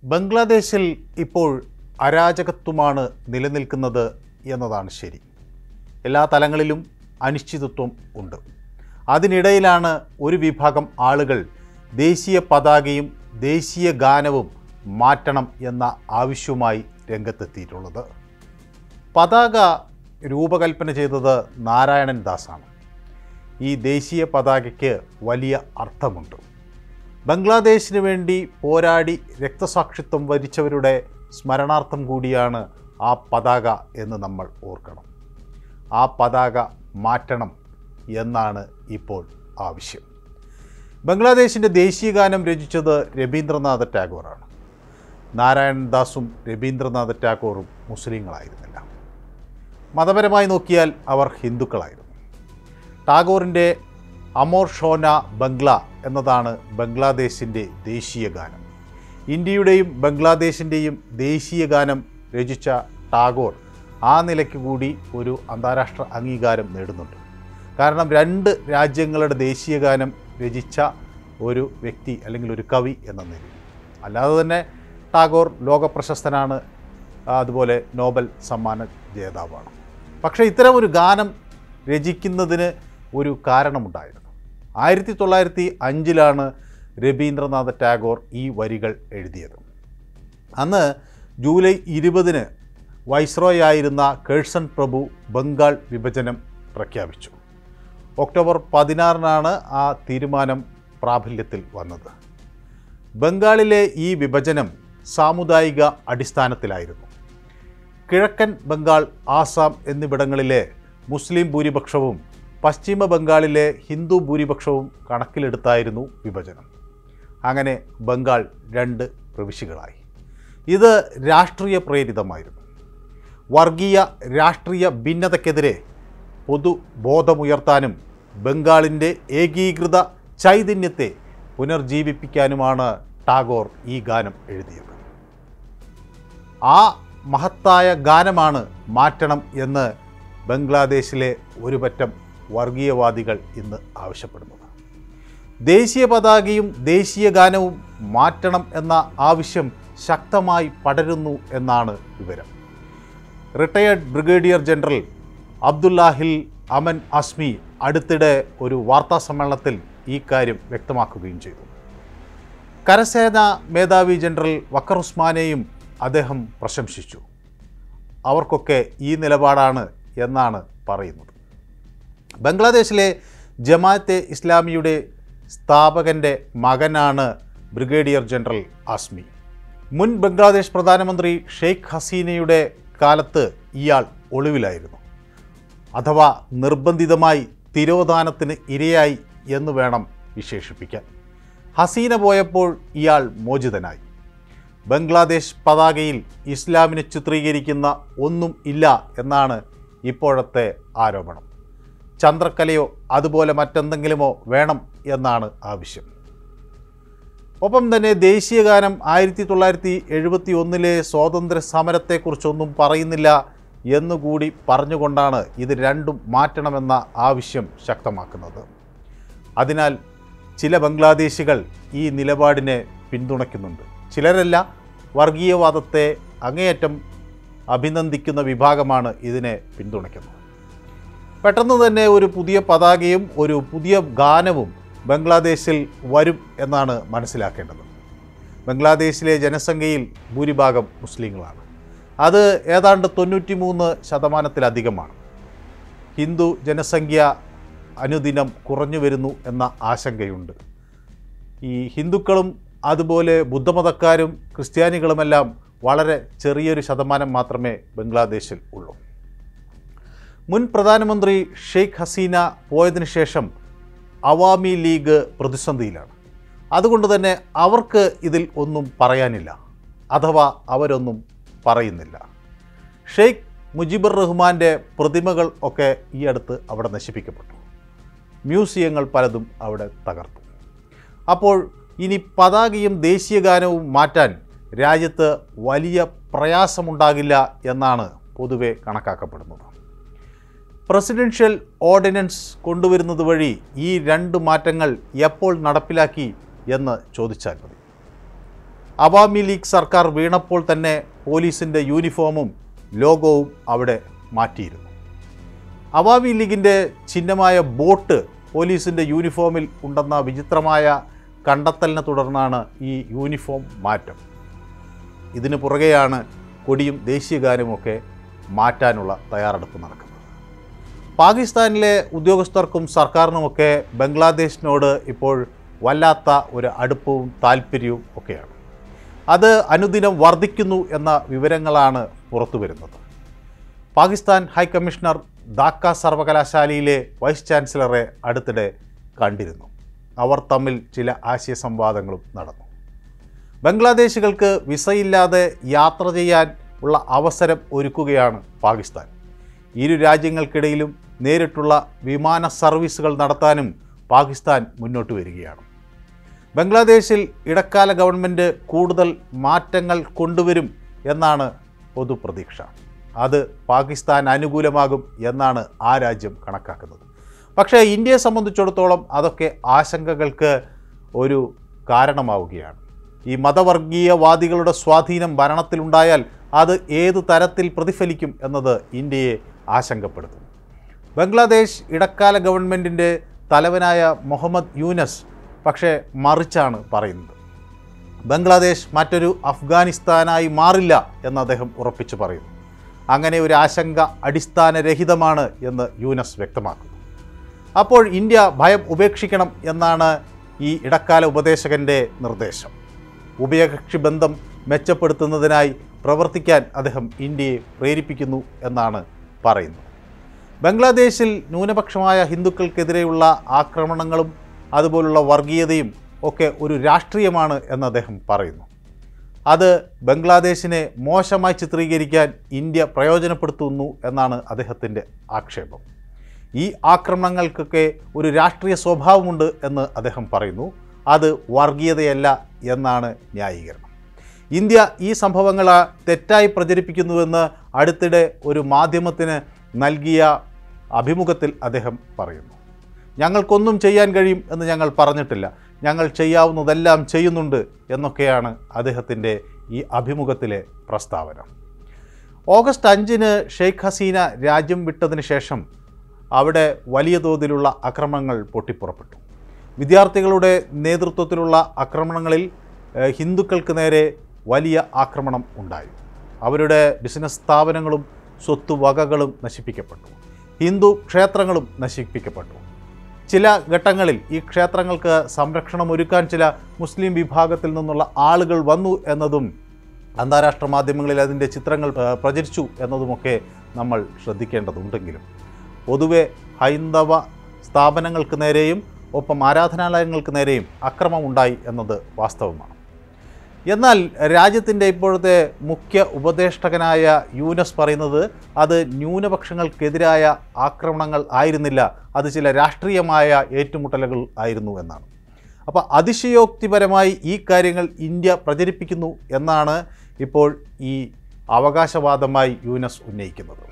ബംഗ്ലാദേശിൽ ഇപ്പോൾ അരാജകത്വമാണ് നിലനിൽക്കുന്നത് എന്നതാണ് ശരി എല്ലാ തലങ്ങളിലും അനിശ്ചിതത്വം ഉണ്ട് അതിനിടയിലാണ് ഒരു വിഭാഗം ആളുകൾ ദേശീയ പതാകയും ദേശീയ ഗാനവും മാറ്റണം എന്ന ആവശ്യവുമായി രംഗത്തെത്തിയിട്ടുള്ളത് പതാക രൂപകൽപ്പന ചെയ്തത് നാരായണൻ ദാസാണ് ഈ ദേശീയ പതാകയ്ക്ക് വലിയ അർത്ഥമുണ്ട് ബംഗ്ലാദേശിന് വേണ്ടി പോരാടി രക്തസാക്ഷിത്വം വരിച്ചവരുടെ സ്മരണാർത്ഥം കൂടിയാണ് ആ പതാക എന്ന് നമ്മൾ ഓർക്കണം ആ പതാക മാറ്റണം എന്നാണ് ഇപ്പോൾ ആവശ്യം ബംഗ്ലാദേശിൻ്റെ ദേശീയ ഗാനം രചിച്ചത് രവീന്ദ്രനാഥ ടാഗോറാണ് നാരായണൻ ദാസും രവീന്ദ്രനാഥ ടാഗോറും മുസ്ലിങ്ങളായിരുന്നില്ല മതപരമായി നോക്കിയാൽ അവർ ഹിന്ദുക്കളായിരുന്നു ടാഗോറിൻ്റെ അമോർ ഷോന ബംഗ്ല എന്നതാണ് ബംഗ്ലാദേശിൻ്റെ ദേശീയ ഗാനം ഇന്ത്യയുടെയും ബംഗ്ലാദേശിൻ്റെയും ദേശീയ ഗാനം രചിച്ച ടാഗോർ ആ നിലയ്ക്ക് കൂടി ഒരു അന്താരാഷ്ട്ര അംഗീകാരം നേടുന്നുണ്ട് കാരണം രണ്ട് രാജ്യങ്ങളുടെ ദേശീയ ഗാനം രചിച്ച ഒരു വ്യക്തി അല്ലെങ്കിൽ ഒരു കവി എന്ന നിലയിൽ അല്ലാതെ തന്നെ ടാഗോർ ലോകപ്രശസ്തനാണ് അതുപോലെ നോബൽ സമ്മാന ജേതാവാണ് പക്ഷേ ഇത്തരം ഒരു ഗാനം രചിക്കുന്നതിന് ഒരു കാരണമുണ്ടായിരുന്നു ആയിരത്തി തൊള്ളായിരത്തി അഞ്ചിലാണ് രവീന്ദ്രനാഥ ടാഗോർ ഈ വരികൾ എഴുതിയത് അന്ന് ജൂലൈ ഇരുപതിന് വൈസ്രോയ് ആയിരുന്ന കേഴ്സൺ പ്രഭു ബംഗാൾ വിഭജനം പ്രഖ്യാപിച്ചു ഒക്ടോബർ പതിനാറിനാണ് ആ തീരുമാനം പ്രാബല്യത്തിൽ വന്നത് ബംഗാളിലെ ഈ വിഭജനം സാമുദായിക അടിസ്ഥാനത്തിലായിരുന്നു കിഴക്കൻ ബംഗാൾ ആസാം എന്നിവിടങ്ങളിലെ മുസ്ലിം ഭൂരിപക്ഷവും പശ്ചിമ ബംഗാളിലെ ഹിന്ദു ഭൂരിപക്ഷവും കണക്കിലെടുത്തായിരുന്നു വിഭജനം അങ്ങനെ ബംഗാൾ രണ്ട് പ്രവിശ്യകളായി ഇത് രാഷ്ട്രീയ പ്രേരിതമായിരുന്നു വർഗീയ രാഷ്ട്രീയ ഭിന്നതയ്ക്കെതിരെ പൊതുബോധമുയർത്താനും ബംഗാളിൻ്റെ ഏകീകൃത ചൈതന്യത്തെ പുനർജീവിപ്പിക്കാനുമാണ് ടാഗോർ ഈ ഗാനം എഴുതിയത് ആ മഹത്തായ ഗാനമാണ് മാറ്റണം എന്ന് ബംഗ്ലാദേശിലെ ഒരു പറ്റം വർഗീയവാദികൾ ഇന്ന് ആവശ്യപ്പെടുന്നത് ദേശീയ പതാകയും ദേശീയ ഗാനവും മാറ്റണം എന്ന ആവശ്യം ശക്തമായി പടരുന്നു എന്നാണ് വിവരം retired brigadier general Abdullahil Aman Azmi അടുത്തിടെ ഒരു വാർത്താ സമ്മേളനത്തിൽ ഈ കാര്യം വ്യക്തമാക്കുകയും ചെയ്തു കരസേന മേധാവി ജനറൽ വക്കർ ഉസ്മാനെയും അദ്ദേഹം പ്രശംസിച്ചു അവർക്കൊക്കെ ഈ നിലപാടാണ് എന്നാണ് പറയുന്നത് ബംഗ്ലാദേശിലെ ജമാഅത്തെ ഇസ്ലാമിയുടെ സ്ഥാപകൻ്റെ മകനാണ് ബ്രിഗേഡിയർ ജനറൽ ആസ്മി മുൻ ബംഗ്ലാദേശ് പ്രധാനമന്ത്രി ഷെയ്ഖ് ഹസീനയുടെ കാലത്ത് ഇയാൾ ഒളിവിലായിരുന്നു അഥവാ നിർബന്ധിതമായി തിരോധാനത്തിന് ഇരയായി എന്ന് വേണം വിശേഷിപ്പിക്കാൻ ഹസീന പോയപ്പോൾ ഇയാൾ മോചിതനായി ബംഗ്ലാദേശ് പതാകയിൽ ഇസ്ലാമിനെ ചിത്രീകരിക്കുന്ന ഒന്നും ഇല്ല എന്നാണ് ഇപ്പോഴത്തെ ആരോപണം ചന്ദ്രക്കലയോ അതുപോലെ മറ്റെന്തെങ്കിലുമോ വേണം എന്നാണ് ആവശ്യം ഒപ്പം തന്നെ ദേശീയ ഗാനം ആയിരത്തി തൊള്ളായിരത്തി എഴുപത്തി ഒന്നിലെ സ്വാതന്ത്ര്യ സമരത്തെക്കുറിച്ചൊന്നും പറയുന്നില്ല എന്നുകൂടി പറഞ്ഞുകൊണ്ടാണ് ഇത് രണ്ടും മാറ്റണമെന്ന ആവശ്യം ശക്തമാക്കുന്നത് അതിനാൽ ചില ബംഗ്ലാദേശികൾ ഈ നിലപാടിനെ പിന്തുണയ്ക്കുന്നുണ്ട് ചിലരല്ല വർഗീയവാദത്തെ അങ്ങേയറ്റം അഭിനന്ദിക്കുന്ന വിഭാഗമാണ് ഇതിനെ പിന്തുണയ്ക്കുന്നത് പെട്ടെന്ന് തന്നെ ഒരു പുതിയ പതാകയും ഒരു പുതിയ ഗാനവും ബംഗ്ലാദേശിൽ വരും എന്നാണ് മനസ്സിലാക്കേണ്ടത് ബംഗ്ലാദേശിലെ ജനസംഖ്യയിൽ ഭൂരിഭാഗം മുസ്ലിങ്ങളാണ് അത് ഏതാണ്ട് തൊണ്ണൂറ്റി മൂന്ന് ശതമാനത്തിലധികമാണ് ഹിന്ദു ജനസംഖ്യ അനുദിനം കുറഞ്ഞു വരുന്നു എന്ന ആശങ്കയുണ്ട് ഈ ഹിന്ദുക്കളും അതുപോലെ ബുദ്ധമതക്കാരും ക്രിസ്ത്യാനികളുമെല്ലാം വളരെ ചെറിയൊരു ശതമാനം മാത്രമേ ബംഗ്ലാദേശിൽ ഉള്ളൂ മുൻ പ്രധാനമന്ത്രി ഷെയ്ഖ് ഹസീന പോയതിനു ശേഷം അവാമി ലീഗ് പ്രതിസന്ധിയിലാണ് അതുകൊണ്ട് തന്നെ അവർക്ക് ഇതിൽ ഒന്നും പറയാനില്ല അഥവാ അവരൊന്നും പറയുന്നില്ല ഷെയ്ഖ് മുജിബുർ റഹ്മാൻ്റെ പ്രതിമകൾ ഒക്കെ ഈ അടുത്ത് അവിടെ നശിപ്പിക്കപ്പെട്ടു മ്യൂസിയങ്ങൾ പലതും അവിടെ തകർത്തു അപ്പോൾ ഇനി പതാകയും ദേശീയ ഗാനവും മാറ്റാൻ രാജ്യത്ത് വലിയ പ്രയാസമുണ്ടാകില്ല എന്നാണ് പൊതുവെ കണക്കാക്കപ്പെടുന്നത് പ്രസിഡൻഷ്യൽ ഓർഡിനൻസ് കൊണ്ടുവരുന്നത് വഴി ഈ രണ്ട് മാറ്റങ്ങൾ എപ്പോൾ നടപ്പിലാക്കി എന്ന് ചോദിച്ചാൽ മതി അവാമി ലീഗ് സർക്കാർ വീണപ്പോൾ തന്നെ പോലീസിൻ്റെ യൂണിഫോമും ലോഗോവും അവിടെ മാറ്റിയിരുന്നു അവാമി ലീഗിൻ്റെ ചിഹ്നമായ ബോട്ട് പോലീസിൻ്റെ യൂണിഫോമിൽ ഉണ്ടെന്ന വിചിത്രമായ കണ്ടെത്തലിനെ തുടർന്നാണ് ഈ യൂണിഫോം മാറ്റം ഇതിന് പുറകെയാണ് കൊടിയും ദേശീയഗാനവുമൊക്കെ മാറ്റാനുള്ള തയ്യാറെടുപ്പ് നടക്കുന്നത് പാകിസ്ഥാനിലെ ഉദ്യോഗസ്ഥർക്കും സർക്കാരിനുമൊക്കെ ബംഗ്ലാദേശിനോട് ഇപ്പോൾ വല്ലാത്ത ഒരു അടുപ്പവും താല്പര്യവും ഒക്കെയാണ് അത് അനുദിനം വർദ്ധിക്കുന്നു എന്ന വിവരങ്ങളാണ് പുറത്തു വരുന്നത് പാകിസ്ഥാൻ ഹൈക്കമ്മീഷണർ ധാക്ക സർവകലാശാലയിലെ വൈസ് ചാൻസലറെ അടുത്തിടെ കണ്ടിരുന്നു അവർ തമ്മിൽ ചില ആശയ സംവാദങ്ങളും നടന്നു ബംഗ്ലാദേശികൾക്ക് വിസയില്ലാതെ യാത്ര ചെയ്യാൻ ഉള്ള അവസരം ഒരുക്കുകയാണ് പാകിസ്ഥാൻ ഇരു രാജ്യങ്ങൾക്കിടയിലും നേരിട്ടുള്ള വിമാന സർവീസുകൾ നടത്താനും പാകിസ്ഥാൻ മുന്നോട്ട് വരികയാണ് ബംഗ്ലാദേശിൽ ഇടക്കാല ഗവൺമെൻറ് കൂടുതൽ മാറ്റങ്ങൾ കൊണ്ടുവരും എന്നാണ് പൊതുപ്രതീക്ഷ അത് പാകിസ്ഥാൻ അനുകൂലമാകും എന്നാണ് ആ രാജ്യം കണക്കാക്കുന്നത് പക്ഷേ ഇന്ത്യയെ സംബന്ധിച്ചിടത്തോളം അതൊക്കെ ആശങ്കകൾക്ക് ഒരു കാരണമാവുകയാണ് ഈ മതവർഗീയവാദികളുടെ സ്വാധീനം ഭരണത്തിലുണ്ടായാൽ അത് ഏത് തരത്തിൽ പ്രതിഫലിക്കും എന്നത് ഇന്ത്യയെ ആശങ്കപ്പെടുത്തും ബംഗ്ലാദേശ് ഇടക്കാല ഗവൺമെൻറ്റിൻ്റെ തലവനായ മുഹമ്മദ് യൂനസ് പക്ഷേ മറിച്ചാണ് പറയുന്നത് ബംഗ്ലാദേശ് മറ്റൊരു അഫ്ഗാനിസ്ഥാനായി മാറില്ല എന്ന് അദ്ദേഹം ഉറപ്പിച്ചു പറയുന്നു അങ്ങനെ ഒരു ആശങ്ക അടിസ്ഥാനരഹിതമാണ് എന്ന് യൂനസ് വ്യക്തമാക്കുന്നു അപ്പോൾ ഇന്ത്യ ഭയം ഉപേക്ഷിക്കണം എന്നാണ് ഈ ഇടക്കാല ഉപദേശകൻ്റെ നിർദ്ദേശം ഉഭയകക്ഷി ബന്ധം മെച്ചപ്പെടുത്തുന്നതിനായി പ്രവർത്തിക്കാൻ അദ്ദേഹം ഇന്ത്യയെ പ്രേരിപ്പിക്കുന്നു എന്നാണ് പറയുന്നത് ബംഗ്ലാദേശിൽ ന്യൂനപക്ഷമായ ഹിന്ദുക്കൾക്കെതിരെയുള്ള ആക്രമണങ്ങളും അതുപോലുള്ള വർഗീയതയും ഒക്കെ ഒരു രാഷ്ട്രീയമാണ് എന്ന് അദ്ദേഹം പറയുന്നു അത് ബംഗ്ലാദേശിനെ മോശമായി ചിത്രീകരിക്കാൻ ഇന്ത്യ പ്രയോജനപ്പെടുത്തുന്നു എന്നാണ് അദ്ദേഹത്തിൻ്റെ ആക്ഷേപം ഈ ആക്രമണങ്ങൾക്കൊക്കെ ഒരു രാഷ്ട്രീയ സ്വഭാവമുണ്ട് എന്ന് അദ്ദേഹം പറയുന്നു അത് വർഗീയതയല്ല എന്നാണ് ന്യായീകരണം ഇന്ത്യ ഈ സംഭവങ്ങൾ തെറ്റായി പ്രചരിപ്പിക്കുന്നുവെന്ന് അടുത്തിടെ ഒരു മാധ്യമത്തിന് നൽകിയ അഭിമുഖത്തിൽ അദ്ദേഹം പറയുന്നു ഞങ്ങൾക്കൊന്നും ചെയ്യാൻ കഴിയും എന്ന് ഞങ്ങൾ പറഞ്ഞിട്ടില്ല ഞങ്ങൾ ചെയ്യാവുന്നതെല്ലാം ചെയ്യുന്നുണ്ട് എന്നൊക്കെയാണ് അദ്ദേഹത്തിൻ്റെ ഈ അഭിമുഖത്തിലെ പ്രസ്താവന ഓഗസ്റ്റ് അഞ്ചിന് ഷെയ്ഖ് ഹസീന രാജ്യം വിട്ടതിന് ശേഷം അവിടെ വലിയ തോതിലുള്ള ആക്രമണങ്ങൾ പൊട്ടിപ്പുറപ്പെട്ടു വിദ്യാർത്ഥികളുടെ നേതൃത്വത്തിലുള്ള ആക്രമണങ്ങളിൽ ഏഹ്, ഹിന്ദുക്കൾക്ക് നേരെ വലിയ ആക്രമണം ഉണ്ടായി അവരുടെ ബിസിനസ് സ്ഥാപനങ്ങളും സ്വത്തുവകകളും നശിപ്പിക്കപ്പെട്ടു ഹിന്ദു ക്ഷേത്രങ്ങളും നശിപ്പിക്കപ്പെട്ടു ചില ഘട്ടങ്ങളിൽ ഈ ക്ഷേത്രങ്ങൾക്ക് സംരക്ഷണം ഒരുക്കാൻ ചില മുസ്ലിം വിഭാഗത്തിൽ നിന്നുള്ള ആളുകൾ വന്നു എന്നതും അന്താരാഷ്ട്ര മാധ്യമങ്ങളിൽ അതിൻ്റെ ചിത്രങ്ങൾ ഏഹ്, പ്രചരിച്ചു എന്നതുമൊക്കെ നമ്മൾ ശ്രദ്ധിക്കേണ്ടതുണ്ടെങ്കിലും പൊതുവെ ഹൈന്ദവ സ്ഥാപനങ്ങൾക്ക് നേരെയും ഒപ്പം ആരാധനാലയങ്ങൾക്ക് നേരെയും അക്രമമുണ്ടായി എന്നത് വാസ്തവമാണ് എന്നാൽ രാജ്യത്തിൻ്റെ ഇപ്പോഴത്തെ മുഖ്യ ഉപദേഷ്ടകനായ യൂനസ് പറയുന്നത് അത് ന്യൂനപക്ഷങ്ങൾക്കെതിരായ ആക്രമണങ്ങൾ ആയിരുന്നില്ല അത് ചില രാഷ്ട്രീയമായ ഏറ്റുമുട്ടലുകൾ ആയിരുന്നു എന്നാണ് അപ്പോൾ അതിശയോക്തിപരമായി ഈ കാര്യങ്ങൾ ഇന്ത്യ പ്രചരിപ്പിക്കുന്നു എന്നാണ് ഇപ്പോൾ ഈ അവകാശവാദമായി യൂനസ് ഉന്നയിക്കുന്നത്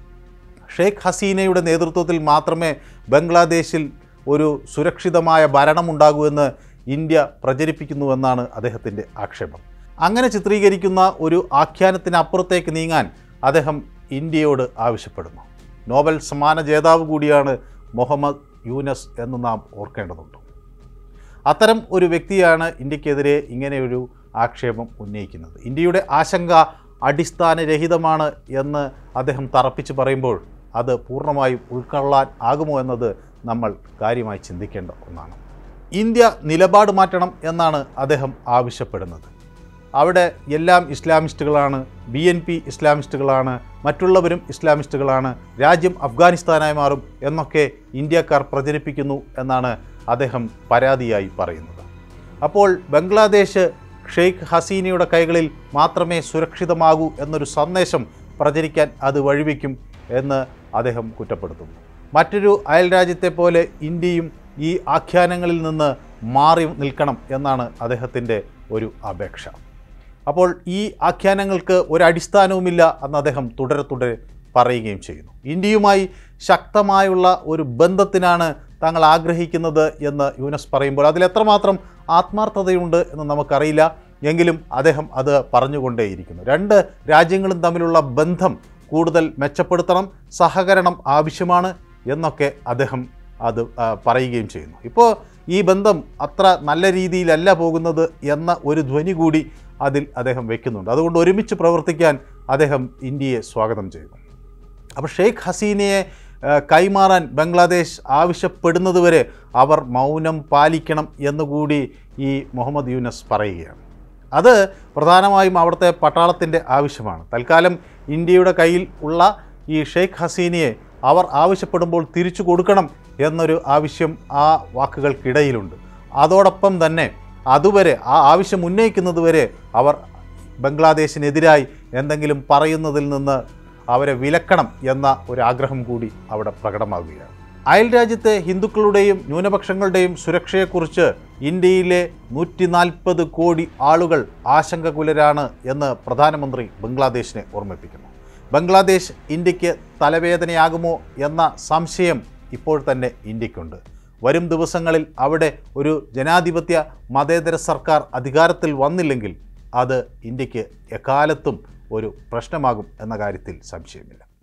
ഷെയ്ഖ് ഹസീനയുടെ നേതൃത്വത്തിൽ മാത്രമേ ബംഗ്ലാദേശിൽ ഒരു സുരക്ഷിതമായ ഭരണമുണ്ടാകൂ എന്ന് ഇന്ത്യ പ്രചരിപ്പിക്കുന്നുവെന്നാണ് അദ്ദേഹത്തിൻ്റെ ആക്ഷേപം അങ്ങനെ ചിത്രീകരിക്കുന്ന ഒരു ആഖ്യാനത്തിനപ്പുറത്തേക്ക് നീങ്ങാൻ അദ്ദേഹം ഇന്ത്യയോട് ആവശ്യപ്പെടുന്നു നോബൽ സമ്മാന ജേതാവ് കൂടിയാണ് മുഹമ്മദ് യൂനസ് എന്ന് നാം ഓർക്കേണ്ടതുണ്ട് അത്തരം ഒരു വ്യക്തിയാണ് ഇന്ത്യക്കെതിരെ ഇങ്ങനെയൊരു ആക്ഷേപം ഉന്നയിക്കുന്നത് ഇന്ത്യയുടെ ആശങ്ക അടിസ്ഥാനരഹിതമാണ് എന്ന് അദ്ദേഹം തറപ്പിച്ച് പറയുമ്പോൾ അത് പൂർണ്ണമായും ഉൾക്കൊള്ളാൻ ആകുമോ എന്നത് നമ്മൾ കാര്യമായി ചിന്തിക്കേണ്ട ഒന്നാണ് ഇന്ത്യ നിലപാട് മാറ്റണം എന്നാണ് അദ്ദേഹം ആവശ്യപ്പെടുന്നത് അവിടെ എല്ലാം ഇസ്ലാമിസ്റ്റുകളാണ് ബി എൻ പി ഇസ്ലാമിസ്റ്റുകളാണ് മറ്റുള്ളവരും ഇസ്ലാമിസ്റ്റുകളാണ് രാജ്യം അഫ്ഗാനിസ്ഥാനായി മാറും എന്നൊക്കെ ഇന്ത്യക്കാർ പ്രചരിപ്പിക്കുന്നു എന്നാണ് അദ്ദേഹം പരാതിയായി പറയുന്നത് അപ്പോൾ ബംഗ്ലാദേശ് ഷെയ്ഖ് ഹസീനയുടെ കൈകളിൽ മാത്രമേ സുരക്ഷിതമാകൂ എന്നൊരു സന്ദേശം പ്രചരിക്കാൻ അത് വഴിവെക്കും എന്ന് അദ്ദേഹം കുറ്റപ്പെടുത്തുന്നു മറ്റൊരു അയൽരാജ്യത്തെ പോലെ ഇന്ത്യയും ഈ ആഖ്യാനങ്ങളിൽ നിന്ന് മാറി നിൽക്കണം എന്നാണ് അദ്ദേഹത്തിൻ്റെ ഒരു അപേക്ഷ അപ്പോൾ ഈ ആഖ്യാനങ്ങൾക്ക് ഒരടിസ്ഥാനവുമില്ല എന്ന് അദ്ദേഹം തുടരെ തുടരെ പറയുകയും ചെയ്യുന്നു ഇന്ത്യയുമായി ശക്തമായുള്ള ഒരു ബന്ധത്തിനാണ് താങ്കൾ ആഗ്രഹിക്കുന്നത് എന്ന് യൂനസ് പറയുമ്പോൾ അതിൽ എത്രമാത്രം ആത്മാർത്ഥതയുണ്ട് എന്ന് നമുക്കറിയില്ല എങ്കിലും അദ്ദേഹം അത് പറഞ്ഞുകൊണ്ടേയിരിക്കുന്നു രണ്ട് രാജ്യങ്ങളും തമ്മിലുള്ള ബന്ധം കൂടുതൽ മെച്ചപ്പെടുത്തണം സഹകരണം ആവശ്യമാണ് എന്നൊക്കെ അദ്ദേഹം അത് ആ, പറയുകയും ചെയ്യുന്നു ഇപ്പോൾ ഈ ബന്ധം അത്ര നല്ല രീതിയിലല്ല പോകുന്നത് എന്ന ഒരു ധ്വനി കൂടി അതിൽ അദ്ദേഹം വയ്ക്കുന്നുണ്ട് അതുകൊണ്ട് ഒരുമിച്ച് പ്രവർത്തിക്കാൻ അദ്ദേഹം ഇന്ത്യയെ സ്വാഗതം ചെയ്യുന്നു അപ്പോൾ ഷെയ്ഖ് ഹസീനയെ ആ, കൈമാറാൻ ബംഗ്ലാദേശ് ആവശ്യപ്പെടുന്നതുവരെ അവർ മൗനം പാലിക്കണം എന്നുകൂടി ഈ മുഹമ്മദ് യൂനസ് പറയുകയാണ് അത് പ്രധാനമായും അവിടുത്തെ പട്ടാളത്തിൻ്റെ ആവശ്യമാണ് തൽക്കാലം ഇന്ത്യയുടെ കയ്യിൽ ഉള്ള ഈ ഷെയ്ഖ് ഹസീനയെ അവർ ആവശ്യപ്പെടുമ്പോൾ തിരിച്ചു കൊടുക്കണം എന്നൊരു ആവശ്യം ആ വാക്കുകൾക്കിടയിലുണ്ട് അതോടൊപ്പം തന്നെ അതുവരെ ആ ആവശ്യം ഉന്നയിക്കുന്നതുവരെ അവർ ബംഗ്ലാദേശിനെതിരായി എന്തെങ്കിലും പറയുന്നതിൽ നിന്ന് അവരെ വിലക്കണം എന്ന ഒരു ആഗ്രഹം കൂടി അവിടെ പ്രകടമാകുകയാണ് അയൽ രാജ്യത്തെ ഹിന്ദുക്കളുടെയും ന്യൂനപക്ഷങ്ങളുടെയും സുരക്ഷയെക്കുറിച്ച് ഇന്ത്യയിലെ നൂറ്റി നാൽപ്പത് കോടി ആളുകൾ ആശങ്കകുലരാണ് എന്ന് പ്രധാനമന്ത്രി ബംഗ്ലാദേശിനെ ഓർമ്മിപ്പിക്കുന്നു ബംഗ്ലാദേശ് ഇന്ത്യക്ക് തലവേദനയാകുമോ എന്ന സംശയം ഇപ്പോൾ തന്നെ ഇന്ത്യക്കുണ്ട് വരും ദിവസങ്ങളിൽ അവിടെ ഒരു ജനാധിപത്യ മതേതര സർക്കാർ അധികാരത്തിൽ വന്നില്ലെങ്കിൽ അത് ഇന്ത്യക്ക് എക്കാലത്തും ഒരു പ്രശ്നമാകും എന്ന കാര്യത്തിൽ സംശയമില്ല